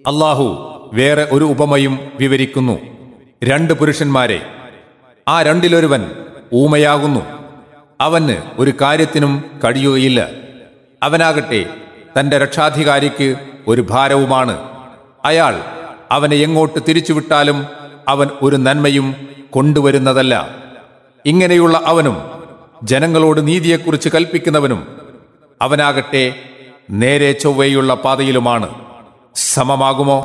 അള്ളാഹു വേറെ ഒരു ഉപമയും വിവരിക്കുന്നു രണ്ട് പുരുഷന്മാരെ ആ രണ്ടിലൊരുവൻ ഊമയാകുന്നു അവന് ഒരു കാര്യത്തിനും കഴിയുകയില്ല അവനാകട്ടെ തന്റെ രക്ഷാധികാരിക്ക് ഒരു ഭാരവുമാണ് അയാൾ അവനെ എങ്ങോട്ട് തിരിച്ചുവിട്ടാലും അവൻ ഒരു നന്മയും കൊണ്ടുവരുന്നതല്ല ഇങ്ങനെയുള്ള അവനും ജനങ്ങളോട് നീതിയെക്കുറിച്ച് കൽപ്പിക്കുന്നവനും അവനാകട്ടെ നേരെ ചൊവ്വയുള്ള പാതയിലുമാണ് സമമാകുമോ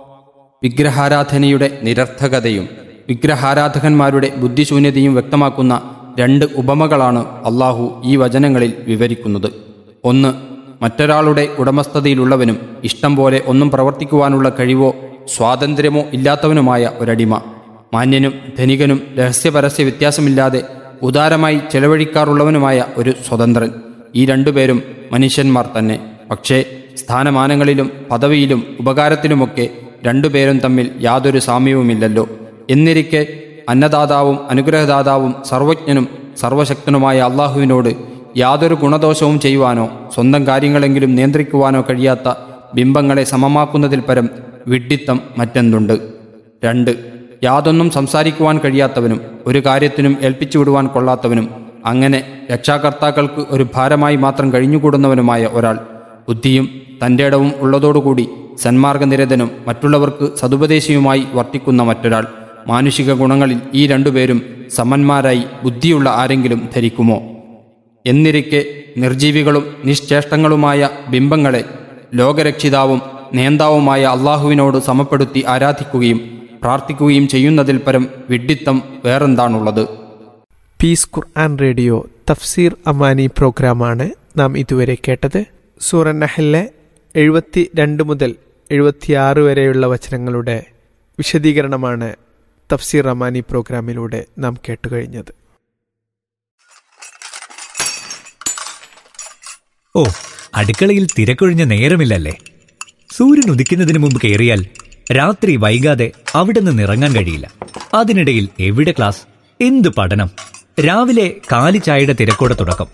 വിഗ്രഹാരാധനയുടെ നിരർത്ഥകതയും വിഗ്രഹാരാധകന്മാരുടെ ബുദ്ധിശൂന്യതയും വ്യക്തമാക്കുന്ന രണ്ട് ഉപമകളാണ് അള്ളാഹു ഈ വചനങ്ങളിൽ വിവരിക്കുന്നത് ഒന്ന് മറ്റൊരാളുടെ ഉടമസ്ഥതയിലുള്ളവനും ഇഷ്ടം പോലെ ഒന്നും പ്രവർത്തിക്കുവാനുള്ള കഴിവോ സ്വാതന്ത്ര്യമോ ഇല്ലാത്തവനുമായ ഒരടിമ മാന്യനും ധനികനും രഹസ്യപരസ്യ വ്യത്യാസമില്ലാതെ ഉദാരമായി ചെലവഴിക്കാറുള്ളവനുമായ ഒരു സ്വതന്ത്രൻ ഈ രണ്ടുപേരും മനുഷ്യന്മാർ തന്നെ പക്ഷേ സ്ഥാനമാനങ്ങളിലും പദവിയിലും ഉപകാരത്തിലുമൊക്കെ രണ്ടുപേരും തമ്മിൽ യാതൊരു സാമ്യവുമില്ലല്ലോ എന്നിരിക്കെ അന്നദാതാവും അനുഗ്രഹദാതാവും സർവജ്ഞനും സർവശക്തനുമായ അള്ളാഹുവിനോട് യാതൊരു ഗുണദോഷവും ചെയ്യുവാനോ സ്വന്തം കാര്യങ്ങളെങ്കിലും നിയന്ത്രിക്കുവാനോ കഴിയാത്ത ബിംബങ്ങളെ സമമാക്കുന്നതിൽ പരം വിഡ്ഢിത്തം മറ്റെന്തുണ്ട് രണ്ട് യാതൊന്നും സംസാരിക്കുവാൻ കഴിയാത്തവനും ഒരു കാര്യത്തിനും ഏൽപ്പിച്ചു വിടുവാൻ കൊള്ളാത്തവനും അങ്ങനെ രക്ഷാകർത്താക്കൾക്ക് ഒരു ഭാരമായി മാത്രം കഴിഞ്ഞുകൂടുന്നവനുമായ ഒരാൾ ബുദ്ധിയും തൻ്റെ ഇടവും ഉള്ളതോടുകൂടി സന്മാർഗനിരതനും മറ്റുള്ളവർക്ക് സതുപദേശിയുമായി വർത്തിക്കുന്ന മറ്റൊരാൾ മാനുഷിക ഗുണങ്ങളിൽ ഈ രണ്ടുപേരും സമന്മാരായി ബുദ്ധിയുള്ള ആരെങ്കിലും ധരിക്കുമോ എന്നിരിക്കെ നിർജീവികളും നിശ്ചേഷ്ടങ്ങളുമായ ബിംബങ്ങളെ ലോകരക്ഷിതാവും നേന്താവുമായ അള്ളാഹുവിനോട് സമപ്പെടുത്തി ആരാധിക്കുകയും പ്രാർത്ഥിക്കുകയും ചെയ്യുന്നതിൽ പരം വിഡ്ഢിത്തം വേറെന്താണുള്ളത് പീസ് ഖുർആൻ റേഡിയോ തഫ്സീർ അമാനി പ്രോഗ്രാമാണ് നാം ഇതുവരെ കേട്ടത് സൂറ നഹലിലെ എഴുപത്തി രണ്ട് മുതൽ എഴുപത്തിയാറ് വരെയുള്ള വചനങ്ങളുടെ വിശദീകരണമാണ് തഫ്സീർ അമാനി പ്രോഗ്രാമിലൂടെ നാം കേട്ടുകഴിഞ്ഞത് ഓ അടുക്കളയിൽ തിരക്കൊഴിഞ്ഞ നേരമില്ലല്ലേ സൂര്യൻ ഉദിക്കുന്നതിന് മുമ്പ് കയറിയാൽ രാത്രി വൈകാതെ അവിടെ നിന്ന് ഇറങ്ങാൻ കഴിയില്ല അതിനിടയിൽ എവിടെ ക്ലാസ് എന്ത് പഠനം രാവിലെ കാലി ചായയുടെ തിരക്കോടെ തുടക്കം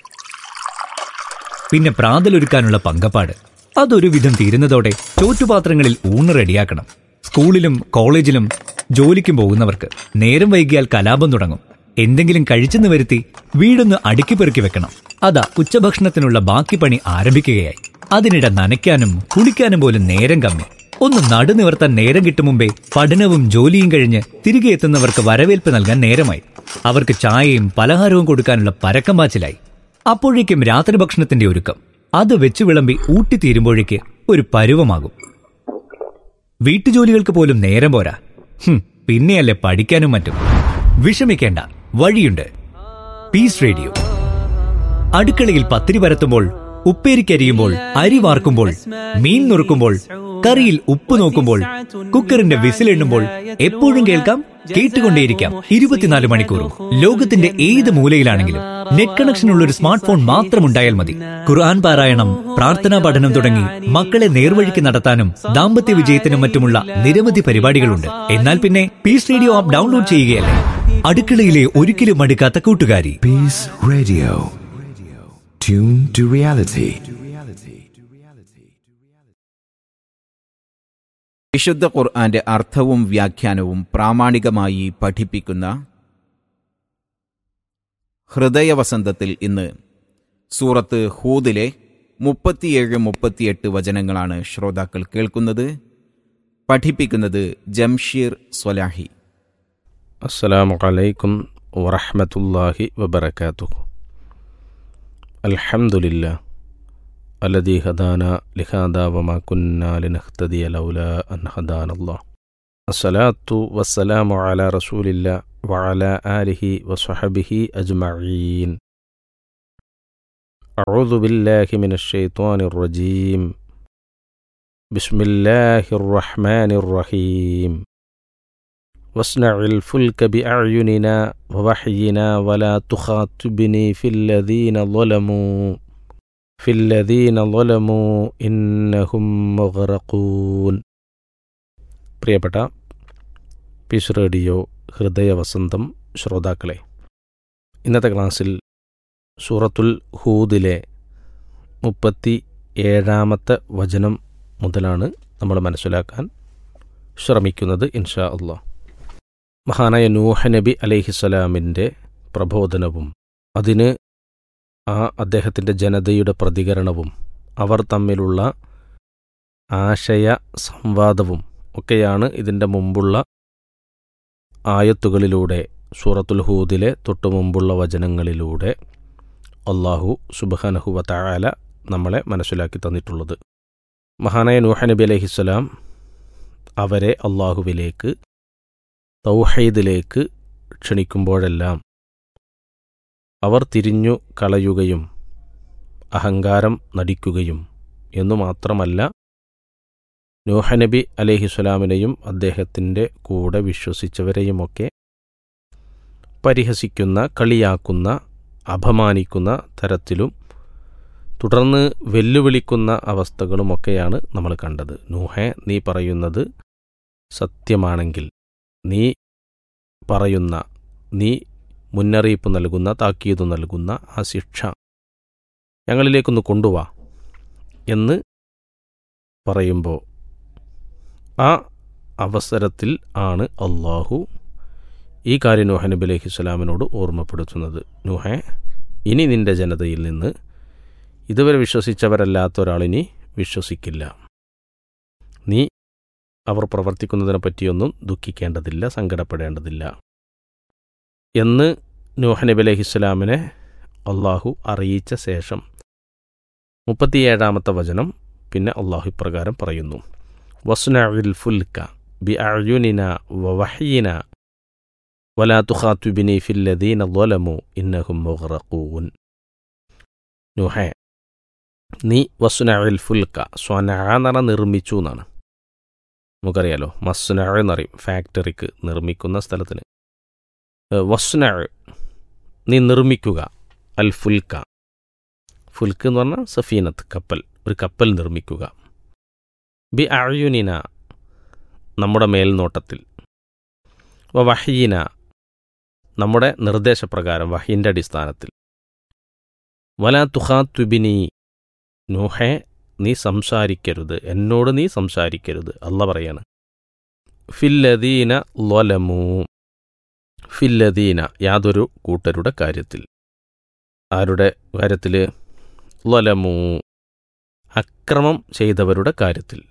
പിന്നെ പ്രാതലൊരുക്കാനുള്ള പങ്കപ്പാട് അതൊരു വിധം തീരുന്നതോടെ ചോറ്റുപാത്രങ്ങളിൽ ഊണ് റെഡിയാക്കണം സ്കൂളിലും കോളേജിലും ജോലിക്കും പോകുന്നവർക്ക് നേരം വൈകിയാൽ കലാപം തുടങ്ങും എന്തെങ്കിലും കഴിച്ചെന്ന് വരുത്തി വീടൊന്ന് അടുക്കി പെറുക്കി വെക്കണം അതാ ഉച്ചഭക്ഷണത്തിനുള്ള ബാക്കി പണി ആരംഭിക്കുകയായി അതിനിടെ നനയ്ക്കാനും കുളിക്കാനും പോലും നേരം കമ്മി ഒന്ന് നടുനിവർത്താൻ നേരം കിട്ടും മുമ്പേ പഠനവും ജോലിയും കഴിഞ്ഞ് തിരികെ എത്തുന്നവർക്ക് വരവേൽപ്പ് നൽകാൻ നേരമായി അവർക്ക് ചായയും പലഹാരവും കൊടുക്കാനുള്ള പരക്കം പാച്ചിലായി അപ്പോഴേക്കും രാത്രി ഭക്ഷണത്തിന്റെ ഒരുക്കം അത് വെച്ച് വിളമ്പി ഊട്ടിത്തീരുമ്പോഴേക്ക് ഒരു പരുവമാകും വീട്ടുജോലികൾക്ക് പോലും നേരം പോരാ ഹും, പിന്നെയല്ലേ പഠിക്കാനും മറ്റും വിഷമിക്കേണ്ട വഴിയുണ്ട് പീസ് റേഡിയോ അടുക്കളയിൽ പത്തിരി പരത്തുമ്പോൾ ഉപ്പേരിക്കരിയുമ്പോൾ അരി വാർക്കുമ്പോൾ മീൻ നുറുക്കുമ്പോൾ കറിയിൽ ഉപ്പ് നോക്കുമ്പോൾ കുക്കറിന്റെ വിസിലെണ്ണുമ്പോൾ എപ്പോഴും കേൾക്കാം കേട്ടുകൊണ്ടേയിരിക്കാം ഇരുപത്തിനാല് മണിക്കൂറും ലോകത്തിന്റെ ഏത് മൂലയിലാണെങ്കിലും നെറ്റ് കണക്ഷൻ ഉള്ള ഒരു സ്മാർട്ട് ഫോൺ മാത്രം ഉണ്ടായാൽ മതി ഖുർആൻ പാരായണം പ്രാർത്ഥനാ പഠനം തുടങ്ങി മക്കളെ നേർവഴിക്ക് നടത്താനും ദാമ്പത്യ വിജയത്തിനും മറ്റുമുള്ള നിരവധി പരിപാടികളുണ്ട് എന്നാൽ പിന്നെ പീസ് റേഡിയോ ആപ്പ് ഡൗൺലോഡ് ചെയ്യുകയല്ലേ അടുക്കളയിലെ ഒരിക്കലും മടുക്കാത്ത കൂട്ടുകാരി Peace Radio. Tune to reality. വിശുദ്ധ ഖുർആന്റെ അർത്ഥവും വ്യാഖ്യാനവും പ്രാമാണികമായി പഠിപ്പിക്കുന്ന ഹൃദയവസന്തത്തിൽ ഇന്ന് സൂറത്ത് ഹൂദിലെ മുപ്പത്തിയേഴ് മുപ്പത്തിയെട്ട് വചനങ്ങളാണ് ശ്രോതാക്കൾ കേൾക്കുന്നത് പഠിപ്പിക്കുന്നത് ജംഷീർ സ്വലാഹി السلام عليكم ورحمة الله وبركاته الحمد لله الذي هدانا لهذا وما كنا لنهتدي لولا أن هدانا الله الصلاة والسلام على رسول الله وعلى آله وصحبه أجمعين أعوذ بالله من الشيطان الرجيم بسم الله الرحمن الرحيم واصنع الفلك بأعيننا ووحينا ولا تخاطبني في الذين ظلموا في الذين ظلموا إنهم مغرقون പ്രിയപ്പെട്ട പീസ് റേഡിയോ ഹൃദയവസന്തം ശ്രോതാക്കളെ ഇന്നത്തെ ക്ലാസ്സിൽ സൂറത്തുൽ ഹൂദിലെ മുപ്പത്തി ഏഴാമത്തെ വചനം മുതലാണ് നമ്മൾ മനസ്സിലാക്കാൻ ശ്രമിക്കുന്നത് ഇൻഷാ അള്ളാഹ് മഹാനായ നൂഹ നബി അലൈഹിസ്സലാമിൻ്റെ പ്രബോധനവും അതിന് ആ അദ്ദേഹത്തിൻ്റെ ജനതയുടെ പ്രതികരണവും അവർ തമ്മിലുള്ള ആശയ സംവാദവും ഒക്കെയാണ് ഇതിൻ്റെ മുമ്പുള്ള ആയത്തുകളിലൂടെ സൂറത്തുൽ ഹൂദിലെ തൊട്ടു മുമ്പുള്ള വചനങ്ങളിലൂടെ അള്ളാഹു സുബഹാനഹുവ തആല നമ്മളെ മനസ്സിലാക്കി തന്നിട്ടുള്ളത് മഹാനായ നൂഹ നബി അലൈഹിസ്സലാം അവരെ അള്ളാഹുവിലേക്ക് തൗഹീദിലേക്ക് ക്ഷണിക്കുമ്പോഴെല്ലാം അവർ തിരിഞ്ഞു കളയുകയും അഹങ്കാരം നടിക്കുകയും എന്നു മാത്രമല്ല നൂഹനബി അലഹിസ്വലാമിനെയും അദ്ദേഹത്തിൻ്റെ കൂടെ വിശ്വസിച്ചവരെയുമൊക്കെ പരിഹസിക്കുന്ന കളിയാക്കുന്ന അപമാനിക്കുന്ന തരത്തിലും തുടർന്ന് വെല്ലുവിളിക്കുന്ന അവസ്ഥകളുമൊക്കെയാണ് നമ്മൾ കണ്ടത് നൂഹെ നീ പറയുന്നത് സത്യമാണെങ്കിൽ നീ പറയുന്ന നീ മുന്നറിയിപ്പ് നൽകുന്ന താക്കീത് നൽകുന്ന ആ ശിക്ഷ ഞങ്ങളിലേക്കൊന്ന് കൊണ്ടുവാ എന്ന് പറയുമ്പോൾ ആ അവസരത്തിൽ ആണ് അള്ളാഹു ഈ കാര്യം നൂഹ നബി അലൈഹി സ്വലാമിനോട് ഓർമ്മപ്പെടുത്തുന്നത് നൂഹെ ഇനി നിന്റെ ജനതയിൽ നിന്ന് ഇതുവരെ വിശ്വസിച്ചവരല്ലാത്ത ഒരാളിനി വിശ്വസിക്കില്ല നീ അവർ പ്രവർത്തിക്കുന്നതിനെ പറ്റിയൊന്നും ദുഃഖിക്കേണ്ടതില്ല സങ്കടപ്പെടേണ്ടതില്ല എന്ന് നൂഹ നബി അലൈഹി സ്വലാമിനെ അള്ളാഹു അറിയിച്ച ശേഷം മുപ്പത്തിയേഴാമത്തെ വചനം പിന്നെ അള്ളാഹു ഇപ്രകാരം പറയുന്നു വസ്നഇൽ ഫുൽക്ക ബി അയുനിന വവഹീന വലാ തുഖാത്തുബിനി ഫില്ലദീന ളലമു ഇന്നഹും മുഗ്റഖൂൻ നൂഹേ നീ വസ്നഇൽ ഫുൽക്ക സ്വന എന്ന് പറഞ്ഞാൽ നിർമ്മിച്ചു എന്നാണ് നമുക്കറിയാലോ മസ്ന എന്നറിയും ഫാക്ടറിക്ക് നിർമ്മിക്കുന്ന സ്ഥലത്തിന് വസ്ന നീ നിർമ്മിക്കുക അൽ ഫുൽക്ക ഫുൽക്ക് എന്ന് പറഞ്ഞാൽ സഫീനത്ത് കപ്പൽ ഒരു കപ്പൽ നിർമ്മിക്കുക ബി അയുനിന നമ്മുടെ മേൽനോട്ടത്തിൽ വ വഹീന നമ്മുടെ നിർദ്ദേശപ്രകാരം വഹീൻ്റെ അടിസ്ഥാനത്തിൽ വലാ തുഹാത്തുബിനി നൂഹെ നീ സംസാരിക്കരുത് എന്നോട് നീ സംസാരിക്കരുത് അല്ല പറയാണ് ഫില്ലദീന ലൊലമൂ ഫില്ലദീന യാതൊരു കൂട്ടരുടെ കാര്യത്തിൽ ആരുടെ കാര്യത്തിൽ ലൊലമൂ അക്രമം ചെയ്തവരുടെ കാര്യത്തിൽ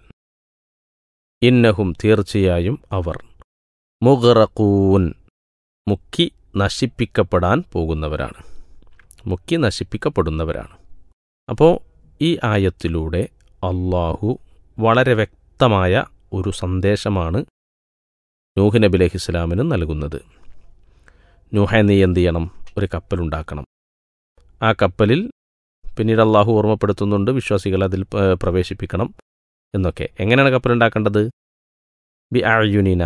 ഇന്നഹും തീർച്ചയായും അവർ മുഗറക്കൂൻ മുക്കി നശിപ്പിക്കപ്പെടാൻ പോകുന്നവരാണ് മുക്കി നശിപ്പിക്കപ്പെടുന്നവരാണ് അപ്പോൾ ഈ ആയത്തിലൂടെ അള്ളാഹു വളരെ വ്യക്തമായ ഒരു സന്ദേശമാണ് നൂഹ് നബി അലൈഹി ഇസ്ലാമിന് നൽകുന്നത് നൂഹ നീ എന്ത് ചെയ്യണം ഒരു കപ്പലുണ്ടാക്കണം ആ കപ്പലിൽ പിന്നീട് അള്ളാഹു ഓർമ്മപ്പെടുത്തുന്നുണ്ട് വിശ്വാസികൾ അതിൽ പ- പ്രവേശിപ്പിക്കണം എന്നൊക്കെ എങ്ങനെയാണ് കപ്പലുണ്ടാക്കേണ്ടത് ബി അയുനിന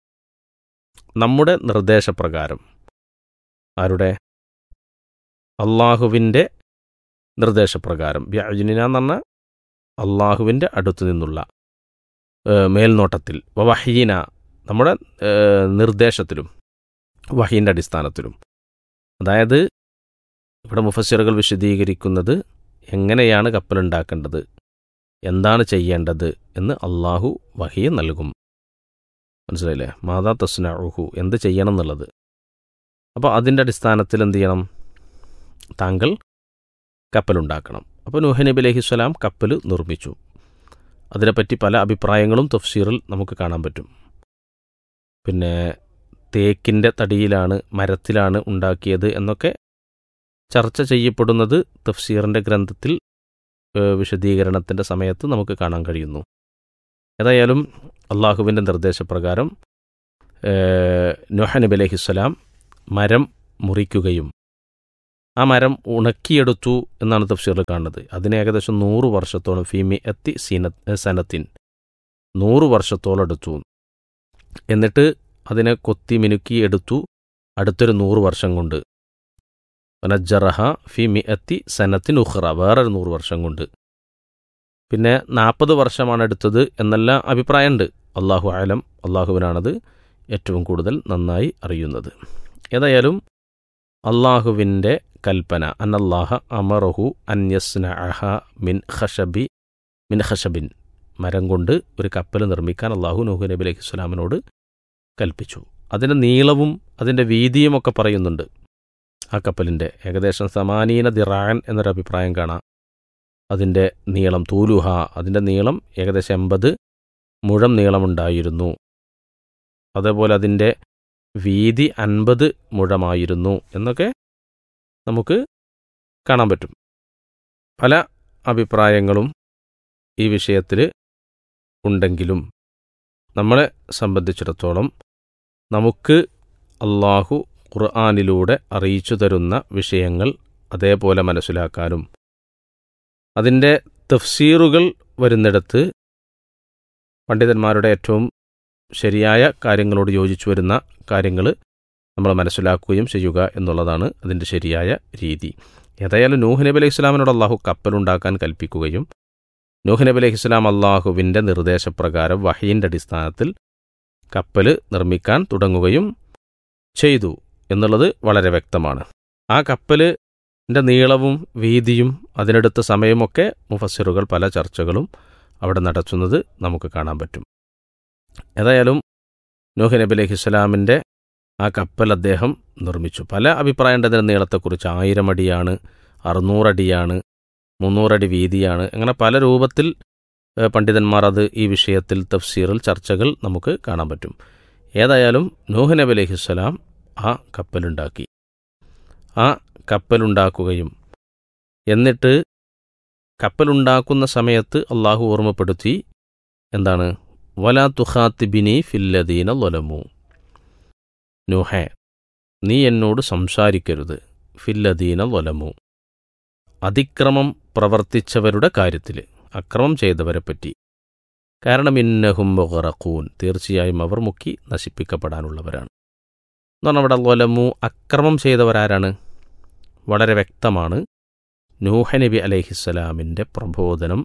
നമ്മുടെ നിർദ്ദേശപ്രകാരം ആരുടെ അള്ളാഹുവിൻ്റെ നിർദ്ദേശപ്രകാരം ബി അയുനിന എന്ന് പറഞ്ഞാൽ അള്ളാഹുവിൻ്റെ അടുത്തു നിന്നുള്ള ഏ, മേൽനോട്ടത്തിൽ വഹീന നമ്മുടെ ഏ, നിർദ്ദേശത്തിലും വഹീൻ്റെ അടിസ്ഥാനത്തിലും അതായത് ഇവിടെ മുഫസ്സിറുകൾ വിശദീകരിക്കുന്നത് എങ്ങനെയാണ് കപ്പലുണ്ടാക്കേണ്ടത് എന്താണ് ചെയ്യേണ്ടത് എന്ന് അള്ളാഹു വഹിയ നൽകും മനസ്സിലായില്ലേ മാതാ തസ്നഹു എന്ത് ചെയ്യണം എന്നുള്ളത് അപ്പോൾ അതിൻ്റെ അടിസ്ഥാനത്തിൽ എന്ത് ചെയ്യണം താങ്കൾ കപ്പലുണ്ടാക്കണം അപ്പോൾ നൂഹ് നബി അലഹിസ്വലാം കപ്പൽ നിർമ്മിച്ചു അതിനെപ്പറ്റി പല അഭിപ്രായങ്ങളും തഫ്സീറിൽ നമുക്ക് കാണാൻ പറ്റും പിന്നെ തേക്കിൻ്റെ തടിയിലാണ് മരത്തിലാണ് ഉണ്ടാക്കിയത് എന്നൊക്കെ ചർച്ച ചെയ്യപ്പെടുന്നത് തഫ്സീറിൻ്റെ ഗ്രന്ഥത്തിൽ ഏഹ്, വിശദീകരണത്തിൻ്റെ സമയത്ത് നമുക്ക് കാണാൻ കഴിയുന്നു ഏതായാലും അള്ളാഹുവിൻ്റെ നിർദ്ദേശപ്രകാരം ഏഹ്, നൂഹ നബി അലഹിസ്സലാം മരം മുറിക്കുകയും ആ മരം ഉണക്കിയെടുത്തു എന്നാണ് തഫ്സീറിൽ കാണുന്നത് അതിന് ഏകദേശം നൂറ് വർഷത്തോളം ഫീമി എത്തി സീന സനത്തിൻ നൂറ് വർഷത്തോളം എടുത്തു എന്നിട്ട് അതിനെ കൊത്തി മിനുക്കി എടുത്തു അടുത്തൊരു നൂറ് വർഷം കൊണ്ട് വനജറഹ ഫി മി എത്തി സനത്തിൻ ഉഹ്റ വേറൊരു നൂറ് വർഷം കൊണ്ട് പിന്നെ നാൽപ്പത് വർഷമാണ് എടുത്തത് എന്നെല്ലാം അഭിപ്രായമുണ്ട് അള്ളാഹു ആലം അള്ളാഹുവിനാണത് ഏറ്റവും കൂടുതൽ നന്നായി അറിയുന്നത് ഏതായാലും അള്ളാഹുവിൻ്റെ കൽപ്പന അന്നല്ലാഹ അമറഹു അന്യസ്നഅഹ മിൻ ഖഷബി മിൻ ഖഷബിൻ മരം കൊണ്ട് ഒരു കപ്പൽ നിർമ്മിക്കാൻ അള്ളാഹു നൂഹ് നബി അലൈഹി സ്വലാമിനോട് കൽപ്പിച്ചു അതിൻ്റെ നീളവും അതിൻ്റെ വീതിയും ഒക്കെ പറയുന്നുണ്ട് ആ കപ്പലിൻ്റെ ഏകദേശം സമാനീന ദിറാൻ എന്നൊരു അഭിപ്രായം കാണാം അതിൻ്റെ നീളം തൂലുഹ അതിൻ്റെ നീളം ഏകദേശം എൺപത് മുഴം നീളമുണ്ടായിരുന്നു അതേപോലെ അതിൻ്റെ വീതി അൻപത് മുഴമായിരുന്നു എന്നൊക്കെ നമുക്ക് കാണാൻ പറ്റും പല അഭിപ്രായങ്ങളും ഈ വിഷയത്തിൽ ഉണ്ടെങ്കിലും നമ്മളെ സംബന്ധിച്ചിടത്തോളം നമുക്ക് അള്ളാഹു ഖുർആാനിലൂടെ അറിയിച്ചു തരുന്ന വിഷയങ്ങൾ അതേപോലെ മനസ്സിലാക്കാനും അതിൻ്റെ തഫ്സീറുകൾ വരുന്നിടത്ത് പണ്ഡിതന്മാരുടെ ഏറ്റവും ശരിയായ കാര്യങ്ങളോട് യോജിച്ചു വരുന്ന കാര്യങ്ങൾ നമ്മൾ മനസ്സിലാക്കുകയും ചെയ്യുക എന്നുള്ളതാണ് അതിൻ്റെ ശരിയായ രീതി ഏതായാലും നൂഹ് നബി അലൈഹി ഇസ്ലാമിനോട് അള്ളാഹു കപ്പലുണ്ടാക്കാൻ കൽപ്പിക്കുകയും നൂഹ് നബി അലൈഹി ഇസ്ലാം അള്ളാഹുവിൻ്റെ നിർദ്ദേശപ്രകാരം വഹീൻ്റെ അടിസ്ഥാനത്തിൽ കപ്പൽ നിർമ്മിക്കാൻ തുടങ്ങുകയും ചെയ്തു എന്നുള്ളത് വളരെ വ്യക്തമാണ് ആ കപ്പലിൻ്റെ നീളവും വീതിയും അതിനെടുത്ത സമയമൊക്കെ മുഫസ്സിറുകൾ പല ചർച്ചകളും അവിടെ നടത്തുന്നത് നമുക്ക് കാണാൻ പറ്റും ഏതായാലും നൂഹ് നബി അലൈഹി ഇസ്ലാമിൻ്റെ ആ കപ്പൽ അദ്ദേഹം നിർമ്മിച്ചു പല അഭിപ്രായമുണ്ട് അതിൻ്റെ നീളത്തെക്കുറിച്ച് ആയിരം അടിയാണ് അറുന്നൂറടിയാണ് മുന്നൂറടി വീതിയാണ് അങ്ങനെ പല രൂപത്തിൽ ഏഹ്, പണ്ഡിതന്മാർ അത് ഈ വിഷയത്തിൽ തഫ്സീറിൽ ചർച്ചകൾ നമുക്ക് കാണാൻ പറ്റും ഏതായാലും നൂഹ് നബി അലൈഹിസ്സലാം ആ കപ്പലുണ്ടാക്കി ആ കപ്പലുണ്ടാക്കുകയും എന്നിട്ട് കപ്പലുണ്ടാക്കുന്ന സമയത്ത് അള്ളാഹു ഓർമ്മപ്പെടുത്തി എന്താണ് വലാ തുഹാത്തിബിനി ഫില്ലദീന ലൊലമു നൂഹെ നീ എന്നോട് സംസാരിക്കരുത് ഫില്ലദീന ലൊലമു അതിക്രമം പ്രവർത്തിച്ചവരുടെ കാര്യത്തിൽ അക്രമം ചെയ്തവരെപ്പറ്റി കാരണം ഇന്നഹും ബൊറക്കൂൻ തീർച്ചയായും അവർ മുക്കി നശിപ്പിക്കപ്പെടാനുള്ളവരാണ് എന്ന് പറഞ്ഞാൽ അവിടെ ലൊലമു അക്രമം ചെയ്തവരാരാണ് വളരെ വ്യക്തമാണ് നൂഹ നബി അലൈഹിസ്സലാമിൻ്റെ പ്രബോധനം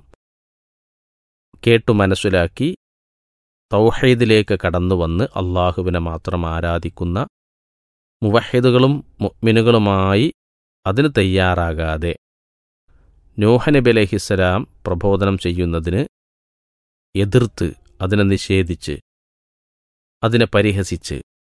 കേട്ടു മനസ്സിലാക്കി തൗഹീദിലേക്ക് കടന്നു വന്ന് അള്ളാഹുവിനെ മാത്രം ആരാധിക്കുന്ന മുവഹിദുകളും മുഅ്മിനുകളുമായി അതിന് തയ്യാറാകാതെ നൂഹ നബി അലൈഹിസ്സലാം പ്രബോധനം ചെയ്യുന്നതിന് എതിർത്ത് അതിനെ നിഷേധിച്ച് അതിനെ പരിഹസിച്ച്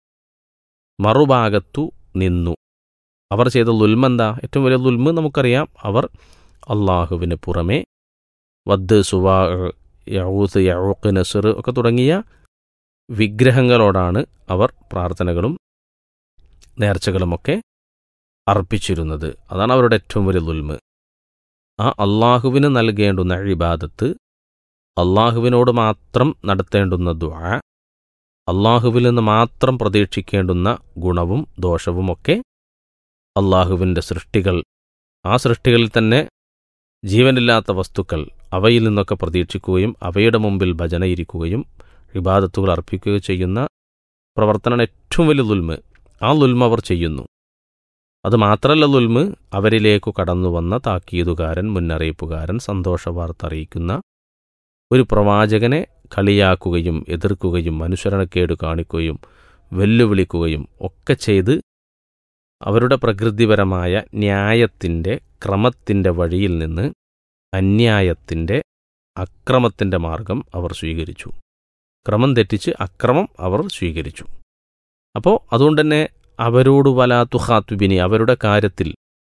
മറുഭാഗത്തു നിന്നു അവർ ചെയ്ത ലുൽമെന്താ ഏറ്റവും വലിയ ലുൽമ് നമുക്കറിയാം അവർ അള്ളാഹുവിന് പുറമെ വദ് സുവാ യഊത്ത് യഊക്ക് നസർ ഒക്കെ തുടങ്ങിയ വിഗ്രഹങ്ങളോടാണ് അവർ പ്രാർത്ഥനകളും നേർച്ചകളുമൊക്കെ അർപ്പിച്ചിരുന്നത് അതാണ് അവരുടെ ഏറ്റവും വലിയ ലുൽമ് ആ അള്ളാഹുവിന് നൽകേണ്ടുന്ന ഇബാദത്ത് അള്ളാഹുവിനോട് മാത്രം നടത്തേണ്ടുന്ന ദുആ അള്ളാഹുവിൽ നിന്ന് മാത്രം പ്രതീക്ഷിക്കേണ്ടുന്ന ഗുണവും ദോഷവുമൊക്കെ അള്ളാഹുവിൻ്റെ സൃഷ്ടികൾ ആ സൃഷ്ടികളിൽ തന്നെ ജീവനില്ലാത്ത വസ്തുക്കൾ അവയിൽ നിന്നൊക്കെ പ്രതീക്ഷിക്കുകയും അവയുടെ മുമ്പിൽ ഭജനയിരിക്കുകയും ഇബാദത്തുകൾ അർപ്പിക്കുകയും ചെയ്യുന്ന പ്രവർത്തനമാണ് ഏറ്റവും വലിയ ലുൽമ് ആ ലുൽമ അവർ ചെയ്യുന്നു അത് മാത്രമല്ല ലുൽമ് അവരിലേക്കു കടന്നു വന്ന താക്കീതുകാരൻ മുന്നറിയിപ്പുകാരൻ സന്തോഷവാർത്ത അറിയിക്കുന്ന ഒരു പ്രവാചകനെ കളിയാക്കുകയും എതിർക്കുകയും അനുസരണക്കേട് കാണിക്കുകയും വെല്ലുവിളിക്കുകയും ഒക്കെ ചെയ്ത് അവരുടെ പ്രകൃതിപരമായ ന്യായത്തിൻ്റെ ക്രമത്തിൻ്റെ വഴിയിൽ നിന്ന് അന്യായത്തിൻ്റെ അക്രമത്തിൻ്റെ മാർഗം അവർ സ്വീകരിച്ചു ക്രമം തെറ്റിച്ച് അക്രമം അവർ സ്വീകരിച്ചു അപ്പോൾ അതുകൊണ്ട് തന്നെ അവരോട് വലാത്തു ഹാത്തുബിനി അവരുടെ കാര്യത്തിൽ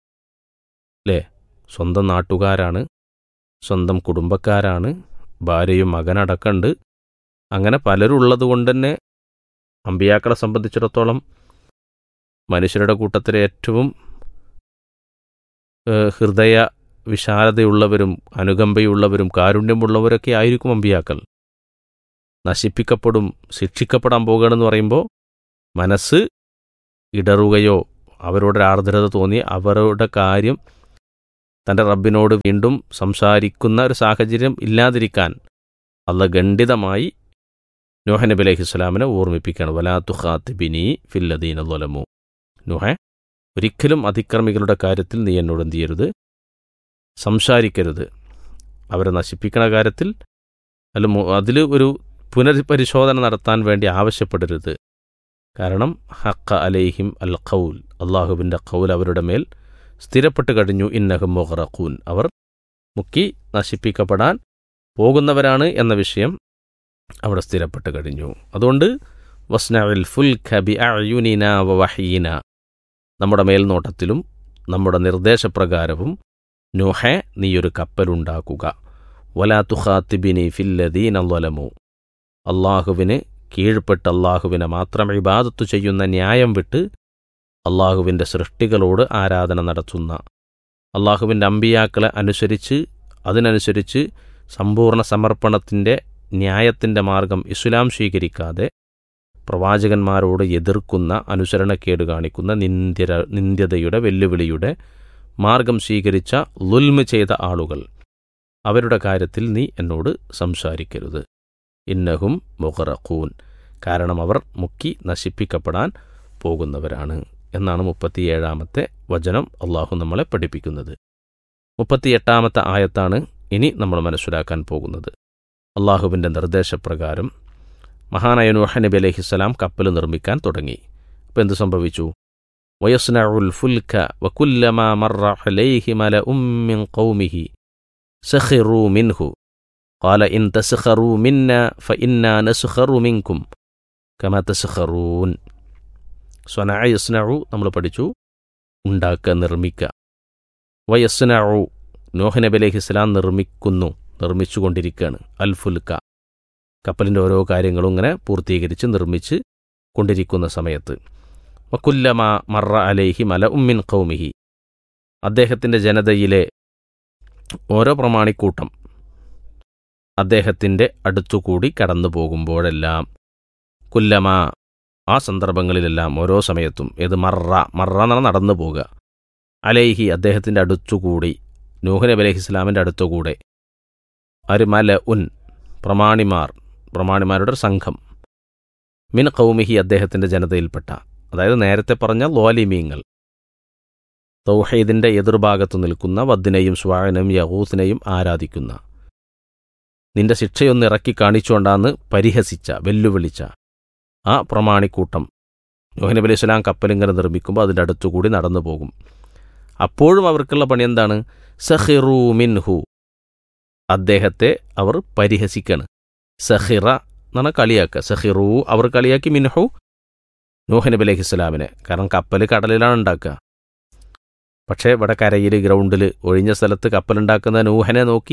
അല്ലേ സ്വന്തം നാട്ടുകാരാണ് സ്വന്തം കുടുംബക്കാരാണ് ഭാര്യയും മകനടക്കമുണ്ട് അങ്ങനെ പലരുള്ളത് കൊണ്ട് തന്നെ അമ്പിയാക്കളെ സംബന്ധിച്ചിടത്തോളം മനുഷ്യരുടെ കൂട്ടത്തിലെ ഏറ്റവും ഏഹ്, ഹൃദയ വിശാലതയുള്ളവരും അനുകമ്പയുള്ളവരും കാരുണ്യമുള്ളവരൊക്കെ ആയിരിക്കും അമ്പിയാക്കൾ നശിപ്പിക്കപ്പെടും ശിക്ഷിക്കപ്പെടാൻ പോകുകയാണെന്ന് പറയുമ്പോൾ മനസ്സ് ഇടറുകയോ അവരോട് ആർദ്രത തോന്നി അവരുടെ കാര്യം തൻ്റെ റബ്ബിനോട് വീണ്ടും സംസാരിക്കുന്ന ഒരു സാഹചര്യം ഇല്ലാതിരിക്കാൻ അല്ല ഖണ്ഡിതമായി നോഹ നബി അലൈഹി സ്വലാമിനെ ഓർമ്മിപ്പിക്കുകയാണ് വലാത്തു ഖാത്തിബിനി ഫില്ലദീന ലൊലമു നോഹെ ഒരിക്കലും അതിക്രമികളുടെ കാര്യത്തിൽ നീ എന്നോട് എന്ത് ചെയ്യരുത് സംസാരിക്കരുത് അവരെ നശിപ്പിക്കുന്ന കാര്യത്തിൽ അല്ല അതിൽ ഒരു പുനർപരിശോധന നടത്താൻ വേണ്ടി ആവശ്യപ്പെടരുത് കാരണം ഹക്ക അലൈഹിം അൽ ഖൗൽ അള്ളാഹുവിൻ്റെ ഖൗൽ അവരുടെ മേൽ സ്ഥിരപ്പെട്ട് കഴിഞ്ഞു ഇന്നഹും മൊഹറഖൂൻ അവർ മുക്കി നശിപ്പിക്കപ്പെടാൻ പോകുന്നവരാണ് എന്ന വിഷയം അവിടെ സ്ഥിരപ്പെട്ട് കഴിഞ്ഞു അതുകൊണ്ട് വസ്നവിൽ ഫുൽ ഖബി അയുനിന വഹീന നമ്മുടെ മേൽനോട്ടത്തിലും നമ്മുടെ നിർദ്ദേശപ്രകാരവും നുഹെ നീയൊരു കപ്പലുണ്ടാക്കുക വലാ തുഖാത്തിബിനി ഫില്ലദീന ളലമു അള്ളാഹുവിന് കീഴ്പ്പെട്ട് അള്ളാഹുവിനെ മാത്രം ഇബാദത്തു ചെയ്യുന്ന ന്യായം വിട്ട് അള്ളാഹുവിൻ്റെ സൃഷ്ടികളോട് ആരാധന നടത്തുന്ന അള്ളാഹുവിൻ്റെ അമ്പിയാക്കളെ അനുസരിച്ച് അതിനനുസരിച്ച് സമ്പൂർണ്ണ സമർപ്പണത്തിൻ്റെ ന്യായത്തിൻ്റെ മാർഗം ഇസ്ലാം സ്വീകരിക്കാതെ പ്രവാചകന്മാരോട് എതിർക്കുന്ന അനുസരണക്കേട് കാണിക്കുന്ന നിന്ദ്യര നിന്ദ്യതയുടെ വെല്ലുവിളിയുടെ മാർഗം സ്വീകരിച്ച ലുൽമ് ചെയ്ത ആളുകൾ അവരുടെ കാര്യത്തിൽ നീ എന്നോട് സംസാരിക്കരുത് ഇന്നഹും മുഹറഖൂൻ കാരണം അവർ മുക്കി നശിപ്പിക്കപ്പെടാൻ പോകുന്നവരാണ് എന്നാണ് മുപ്പത്തിയേഴാമത്തെ വചനം അള്ളാഹു നമ്മളെ പഠിപ്പിക്കുന്നത് മുപ്പത്തിയെട്ടാമത്തെ ആയത്താണ് ഇനി നമ്മൾ മനസ്സിലാക്കാൻ പോകുന്നത് അള്ളാഹുവിൻ്റെ നിർദ്ദേശപ്രകാരം മഹാനായ നൂഹ നബി അലഹിസ്സലാം കപ്പൽ നിർമ്മിക്കാൻ തുടങ്ങി അപ്പോൾ എന്ത് സംഭവിച്ചു വയസ്നഉൽ ഫുൽക വകുല്ലമാ മറ അലൈഹി മലഉം മിൻ ഖൗമിഹി സഖിറു മിൻഹു قال إن تسخروا منا فإنا نسخر منكم كما تسخرون സ്വനഅ യസ്നഉ നമ്മൾ പഠിച്ചു ഉണ്ടാക്കുക നിർമ്മിക്കുക വയസ്നഉ നോഹ് നബി അലൈഹി ഇസ്ലാം നിർമ്മിക്കുന്നു നിർമ്മിച്ചുകൊണ്ടിരിക്കുകയാണ് അൽ ഫുൽക്ക കപ്പലിൻ്റെ ഓരോ കാര്യങ്ങളും ഇങ്ങനെ പൂർത്തീകരിച്ച് നിർമ്മിച്ച് കൊണ്ടിരിക്കുന്ന സമയത്ത് വക്കുല്ലമ മറ അലൈഹി മല ഉമ്മിൻ കൗമിഹി അദ്ദേഹത്തിൻ്റെ ജനതയിലെ ഓരോ പ്രമാണിക്കൂട്ടം അദ്ദേഹത്തിൻ്റെ അടുത്തുകൂടി കടന്നു പോകുമ്പോഴെല്ലാം കുല്ലമ ആ സന്ദർഭങ്ങളിലെല്ലാം ഓരോ സമയത്തും ഏത് മറ മറ എന്നാണ് നടന്നു പോകുക അലൈഹി അദ്ദേഹത്തിൻ്റെ അടുത്തുകൂടി നൂഹ് നബി അലൈഹി ഇസ്ലാമിൻ്റെ അടുത്തുകൂടെ ഒരു മല ഉൻ പ്രമാണിമാർ പ്രമാണിമാരുടെ ഒരു സംഘം മിൻ കൗമിഹി അദ്ദേഹത്തിൻ്റെ ജനതയിൽപ്പെട്ട അതായത് നേരത്തെ പറഞ്ഞ ലോലിമീങ്ങൾ തൗഹീദിൻ്റെ എതിർഭാഗത്തു നിൽക്കുന്ന വദ്ദിനെയും സ്വായനെയും യഹൂത്തിനെയും ആരാധിക്കുന്ന നിന്റെ ശിക്ഷയൊന്ന് ഇറക്കി കാണിച്ചുകൊണ്ടാന്ന് പരിഹസിച്ച വെല്ലുവിളിച്ച ആ പ്രമാണിക്കൂട്ടം നൂഹ് നബി അലൈഹി സ്വലാം കപ്പലിങ്ങനെ നിർമ്മിക്കുമ്പോൾ അതിൻ്റെ അടുത്തുകൂടി നടന്നു പോകും അപ്പോഴും അവർക്കുള്ള പണി എന്താണ് സഹിറു മിൻഹു അദ്ദേഹത്തെ അവർ പരിഹസിക്കാണ് സഹിറ എന്നാണ് കളിയാക്കുക സഹിറു അവർ കളിയാക്കി മിൻഹു നൂഹ് നബി അലൈഹി സ്വലാമിനെ കാരണം കപ്പൽ കടലിലാണ് ഉണ്ടാക്കുക പക്ഷേ ഇവിടെ കരയിൽ ഗ്രൗണ്ടിൽ ഒഴിഞ്ഞ സ്ഥലത്ത് കപ്പലുണ്ടാക്കുന്ന നൂഹനെ നോക്കി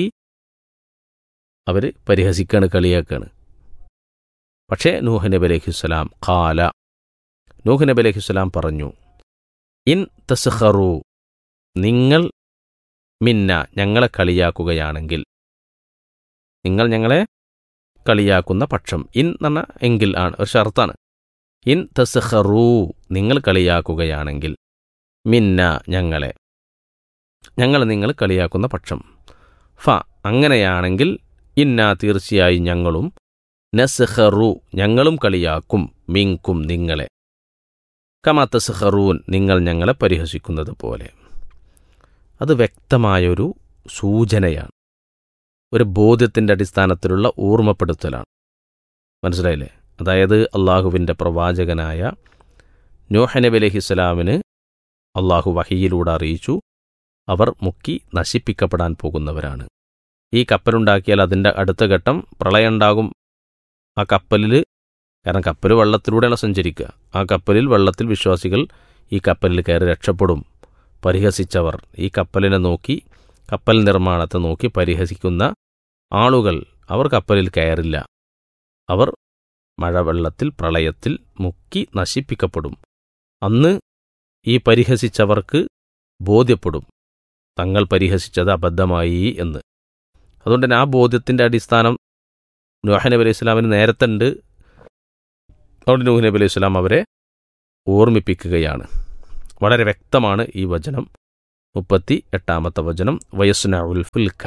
അവർ പരിഹസിക്കാണ് കളിയാക്കാണ് പക്ഷേ നൂഹ് നബി അലൈഹിസ്സലാം ഖാല നൂഹ് നബി അലൈഹിസ്സലാം പറഞ്ഞു ഇൻ തസ്ഹറു നിങ്ങൾ മിന്ന ഞങ്ങളെ കളിയാക്കുകയാണെങ്കിൽ നിങ്ങൾ ഞങ്ങളെ കളിയാക്കുന്ന പക്ഷം ഇൻ എന്ന എങ്കിൽ ആണ് ഒരു ഷർത്താണ് ഇൻ തസ്ഹറു നിങ്ങൾ കളിയാക്കുകയാണെങ്കിൽ മിന്ന ഞങ്ങളെ ഞങ്ങൾ നിങ്ങൾ കളിയാക്കുന്ന പക്ഷം ഫ അങ്ങനെയാണെങ്കിൽ ഇന്ന തീർച്ചയായും ഞങ്ങളും നസ്ഹറു ഞങ്ങളും കളിയാക്കും മിങ്കും നിങ്ങളെ കമാ തസ്ഹറൂൻ നിങ്ങൾ ഞങ്ങളെ പരിഹസിക്കുന്നത് പോലെ അത് വ്യക്തമായൊരു സൂചനയാണ് ഒരു ബോധ്യത്തിൻ്റെ അടിസ്ഥാനത്തിലുള്ള ഓർമ്മപ്പെടുത്തലാണ് മനസ്സിലായില്ലേ അതായത് അള്ളാഹുവിൻ്റെ പ്രവാചകനായ നോഹ നബി അലഹിസ്സലാമിന് അള്ളാഹു വഹിയിലൂടെ അറിയിച്ചു അവർ മുക്കി നശിപ്പിക്കപ്പെടാൻ പോകുന്നവരാണ് ഈ കപ്പലുണ്ടാക്കിയാൽ അതിൻ്റെ അടുത്ത ഘട്ടം പ്രളയമുണ്ടാകും ആ കപ്പലിൽ കാരണം കപ്പൽ വെള്ളത്തിലൂടെയാണ് സഞ്ചരിക്കുക ആ കപ്പലിൽ വെള്ളത്തിൽ വിശ്വാസികൾ ഈ കപ്പലിൽ കയറി രക്ഷപ്പെടും പരിഹസിച്ചവർ ഈ കപ്പലിനെ നോക്കി കപ്പൽ നിർമ്മാണത്തെ നോക്കി പരിഹസിക്കുന്ന ആളുകൾ അവർ കപ്പലിൽ കയറില്ല അവർ മഴവെള്ളത്തിൽ പ്രളയത്തിൽ മുക്കി നശിപ്പിക്കപ്പെടും അന്ന് ഈ പരിഹസിച്ചവർക്ക് ബോധ്യപ്പെടും തങ്ങൾ പരിഹസിച്ചത് അബദ്ധമായി എന്ന് അതുകൊണ്ട് തന്നെ ആ ബോധ്യത്തിൻ്റെ അടിസ്ഥാനം നൂഹ് നബി അലൈഹി സ്വലാമിന് നേരത്തെ ഉണ്ട് അതുകൊണ്ട് നൂഹ് നബി അലൈഹി സ്വലാം അവരെ ഓർമ്മിപ്പിക്കുകയാണ് വളരെ വ്യക്തമാണ് ഈ വചനം മുപ്പത്തി എട്ടാമത്തെ വചനം വയസ്സുന ഉൽ ഫുൽക്ക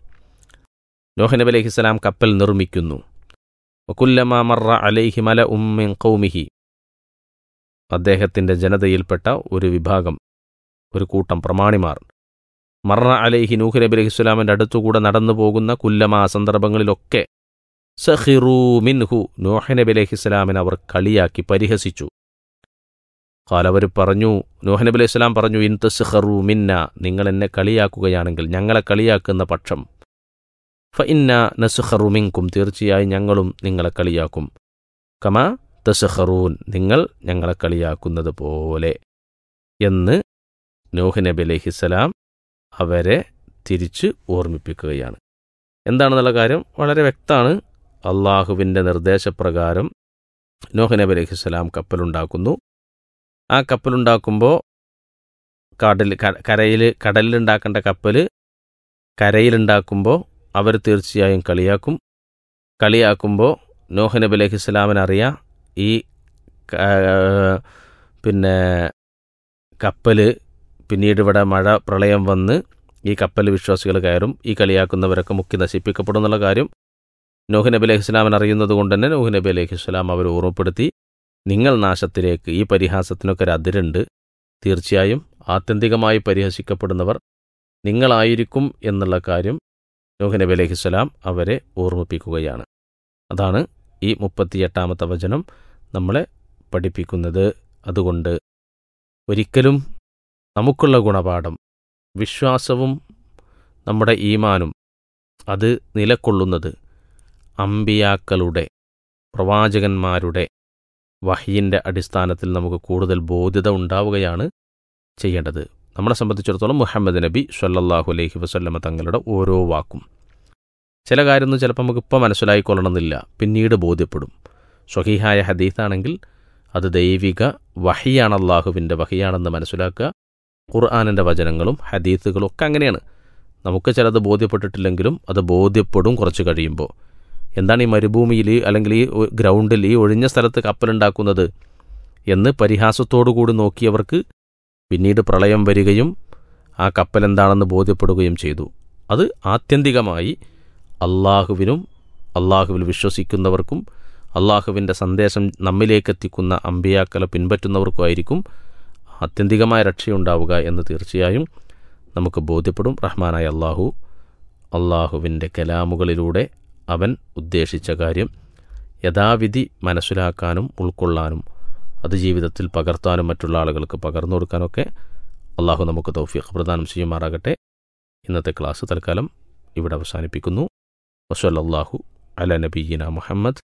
നോഹ് നബി അലൈഹി സ്വലാം കപ്പൽ നിർമ്മിക്കുന്നു വകുല്ലമാ മറ അലൈഹി മല ഉമ്മിൻ കൗമിഹി അദ്ദേഹത്തിൻ്റെ ജനതയിൽപ്പെട്ട ഒരു വിഭാഗം ഒരു കൂട്ടം പ്രമാണിമാർ മറ അലൈഹി നൂഹ് നബി അലൈഹി സ്വലാമിൻ്റെ അടുത്തുകൂടെ നടന്നു പോകുന്ന കുല്ലമാ സന്ദർഭങ്ങളിലൊക്കെ സഹിറൂ മിൻഹു നോഹ് നബി അലൈഹി സ്വലാമിനെ അവർ കളിയാക്കി പരിഹസിച്ചു കാലവർ പറഞ്ഞു നോഹ് നബി അലൈഹി സ്വലാം പറഞ്ഞു ഇൻ തസ്ഹറു മിന്ന നിങ്ങൾ എന്നെ കളിയാക്കുകയാണെങ്കിൽ ഞങ്ങളെ കളിയാക്കുന്ന പക്ഷം ഫ ഇന്ന നസുഹറുമിങ്കും തീർച്ചയായും ഞങ്ങളും നിങ്ങളെ കളിയാക്കും കമാ തസുഹറൂൻ നിങ്ങൾ ഞങ്ങളെ കളിയാക്കുന്നത് പോലെ എന്ന് നൂഹ് നബി അലഹിസ്സലാം അവരെ തിരിച്ച് ഓർമ്മിപ്പിക്കുകയാണ് എന്താണെന്നുള്ള കാര്യം വളരെ വ്യക്തമാണ് അള്ളാഹുവിൻ്റെ നിർദ്ദേശപ്രകാരം നോഹ് നബി അലൈഹിസ്സലാം കപ്പലുണ്ടാക്കുന്നു ആ കപ്പലുണ്ടാക്കുമ്പോൾ കടൽ കരയിൽ കടലിലുണ്ടാക്കേണ്ട കപ്പൽ കരയിലുണ്ടാക്കുമ്പോൾ അവർ തീർച്ചയായും കളിയാക്കും കളിയാക്കുമ്പോൾ നോഹ് നബി അലൈഹിസ്സലാമിനറിയാം ഈ ക- പിന്നെ കപ്പൽ പിന്നീട് ഇവിടെ മഴ പ്രളയം വന്ന് ഈ കപ്പൽ വിശ്വാസികൾ കയറും ഈ കളിയാക്കുന്നവരൊക്കെ മുക്കി നശിപ്പിക്കപ്പെടും എന്നുള്ള കാര്യം നോഹ് നബി അലൈഹി സ്വലാമിന് അറിയുന്നത് കൊണ്ട് തന്നെ നോഹ് നബി അലൈഹി സ്വലാം അവർ ഓർമ്മപ്പെടുത്തി നിങ്ങൾ നാശത്തിലേക്ക് ഈ പരിഹാസത്തിനൊക്കെ ഒരു അതിരുണ്ട് തീർച്ചയായും ആത്യന്തികമായി പരിഹസിക്കപ്പെടുന്നവർ നിങ്ങളായിരിക്കും എന്നുള്ള കാര്യം നോഹ് നബി അലൈഹി സ്വലാം അവരെ ഓർമ്മിപ്പിക്കുകയാണ് അതാണ് ഈ മുപ്പത്തിയെട്ടാമത്തെ വചനം നമ്മളെ പഠിപ്പിക്കുന്നത് അതുകൊണ്ട് ഒരിക്കലും നമുക്കുള്ള ഗുണപാഠം വിശ്വാസവും നമ്മുടെ ഈമാനും അത് നിലക്കൊള്ളുന്നത് അമ്പിയാക്കളുടെ പ്രവാചകന്മാരുടെ വഹീൻ്റെ അടിസ്ഥാനത്തിൽ നമുക്ക് കൂടുതൽ ബോധ്യത ഉണ്ടാവുകയാണ് ചെയ്യേണ്ടത് നമ്മളെ സംബന്ധിച്ചിടത്തോളം മുഹമ്മദ് നബി സല്ലല്ലാഹു അലൈഹി വസല്ലമ തങ്ങളുടെ ഓരോ വാക്കും ചില കാര്യമൊന്നും ചിലപ്പോൾ നമുക്ക് ഇപ്പോൾ മനസ്സിലായിക്കൊള്ളണമെന്നില്ല പിന്നീട് ബോധ്യപ്പെടും സ്വഹീഹായ ഹദീത്താണെങ്കിൽ അത് ദൈവിക വഹിയാണ് അള്ളാഹുവിൻ്റെ വഹിയാണെന്ന് മനസ്സിലാക്കുക ഖുർആാനിൻ്റെ വചനങ്ങളും ഹദീത്തുകളും ഒക്കെ അങ്ങനെയാണ് നമുക്ക് ചിലത് ബോധ്യപ്പെട്ടിട്ടില്ലെങ്കിലും അത് ബോധ്യപ്പെടും കുറച്ച് കഴിയുമ്പോൾ എന്താണ് ഈ മരുഭൂമിയിൽ അല്ലെങ്കിൽ ഈ ഒ- ഗ്രൗണ്ടിൽ ഈ ഒഴിഞ്ഞ സ്ഥലത്ത് കപ്പലുണ്ടാക്കുന്നത് എന്ന് പരിഹാസത്തോടു കൂടി നോക്കിയവർക്ക് പിന്നീട് പ്രളയം വരികയും ആ കപ്പൽ എന്താണെന്ന് ബോധ്യപ്പെടുകയും ചെയ്തു അത് ആത്യന്തികമായി അള്ളാഹുവിനും അള്ളാഹുവിൽ വിശ്വസിക്കുന്നവർക്കും അള്ളാഹുവിൻ്റെ സന്ദേശം നമ്മിലേക്കെത്തിക്കുന്ന അമ്പിയാക്കളെ പിൻപറ്റുന്നവർക്കുമായിരിക്കും ആത്യന്തികമായ രക്ഷയുണ്ടാവുക എന്ന് തീർച്ചയായും നമുക്ക് ബോധ്യപ്പെടും റഹ്മാനായ അള്ളാഹു അള്ളാഹുവിൻ്റെ കലാമുകളിലൂടെ അവൻ ഉദ്ദേശിച്ച കാര്യം യഥാവിധി മനസ്സിലാക്കാനും ഉൾക്കൊള്ളാനും അത് ജീവിതത്തിൽ പകർത്താനും മറ്റുള്ള ആളുകൾക്ക് പകർന്നു കൊടുക്കാനൊക്കെ അള്ളാഹു നമുക്ക് തൗഫീഖ് പ്രദാനം ചെയ്യുമാറാകട്ടെ ഇന്നത്തെ ക്ലാസ് തൽക്കാലം ഇവിടെ അവസാനിപ്പിക്കുന്നു വസല്ലല്ലാഹു അല നബീന മുഹമ്മദ്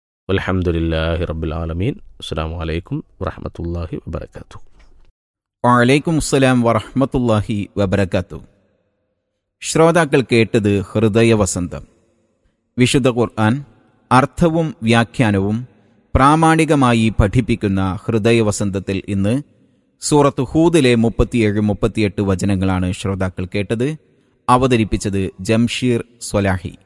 അലഹമുല്ലാഹി റബ്ബുൽ ആലമീൻ അസ്സാം വലൈക്കും വറഹമത്തല്ലാഹി വബർക്കാത്തു വലൈക്കും അസ്സലാം വറഹ്മത്തുള്ളാഹി വബറകാത്തു ശ്രോതാക്കൾ കേട്ടത് ഹൃദയവസന്തം വിശുദ്ധ ഖുർആൻ അർത്ഥവും വ്യാഖ്യാനവും പ്രാമാണികമായി പഠിപ്പിക്കുന്ന ഹൃദയവസന്തത്തിൽ ഇന്ന് സൂറത്ത് ഹൂദിലെ മുപ്പത്തിയേഴ് മുപ്പത്തിയെട്ട് വചനങ്ങളാണ് ശ്രോതാക്കൾ കേട്ടത് അവതരിപ്പിച്ചത് ജംഷീർ സ്വലാഹി